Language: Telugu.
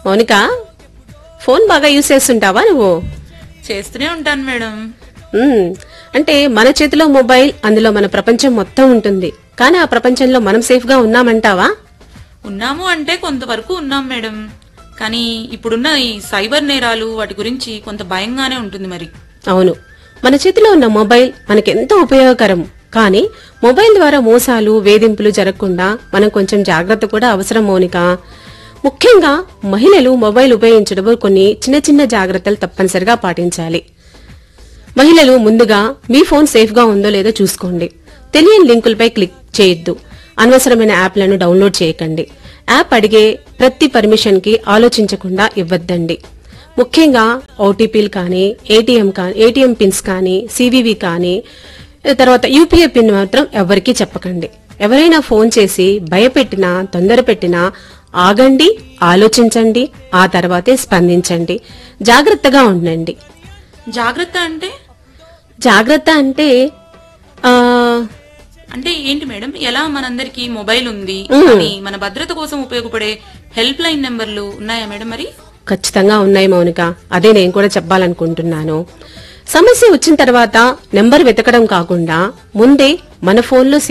మౌనిక ఫోన్ బాగా యూజ్ చేస్తుంటావా నువ్వు చేస్తూనే ఉంటాను మేడం మ్మ్. అంటే మన చేతిలో మొబైల్ అందులో మన ప్రపంచం మొత్తం ఉంటుంది కానీ ఆ ప్రపంచంలో మనం సేఫ్ గా ఉన్నామంటావా ఉన్నాము అంటే కొంతవరకు ఉన్నాం మేడం కానీ ఇప్పుడున్న ఈ సైబర్ నేరాలు వాటి గురించి కొంత భయంగానే ఉంటుంది మరి అవును మన చేతిలో ఉన్న మొబైల్ మనకెంతో ఉపయోగకరం కానీ మొబైల్ ద్వారా మోసాలు వేధింపులు జరగకుండా మనం కొంచెం జాగ్రత్త కూడా అవసరం మౌనిక ముఖ్యంగా మహిళలు మొబైల్ ఉపయోగించడంలో కొన్ని చిన్న చిన్న జాగ్రత్తలు తప్పనిసరిగా పాటించాలి మహిళలు ముందుగా మీ ఫోన్ సేఫ్ గా ఉందో లేదో చూసుకోండి తెలియని లింకులపై క్లిక్ చేయొద్దు అనవసరమైన యాప్లను డౌన్లోడ్ చేయకండి యాప్ అడిగే ప్రతి పర్మిషన్ కి ఆలోచించకుండా ఇవ్వద్దండి ముఖ్యంగా ఓటీపీలు కానీ ఏటీఎం కానీ ఏటీఎం పిన్స్ కానీ సివివి కానీ తర్వాత యూపీఐ పిన్ మాత్రం ఎవరికీ చెప్పకండి ఎవరైనా ఫోన్ చేసి భయపెట్టినా తొందర పెట్టినా ఆగండి ఆలోచించండి ఆ తర్వాతే స్పందించండి జాగ్రత్తగా ఉండండి జాగ్రత్త అంటే జాగ్రత్త అంటే ఆ అంటే ఏంటి మేడం ఎలా మనందరికి మొబైల్ ఉంది కానీ మన భద్రత కోసం ఉపయోగపడే హెల్ప్ లైన్ నెంబర్లు ఉన్నాయా మేడం మరి ఖచ్చితంగా ఉన్నాయి మౌనిక అదే నేను కూడా చెప్పాలనుకుంటున్నాను సమస్య వచ్చిన తర్వాత నెంబర్ వెతకడం కాకుండా ముందే మన ఫోన్లో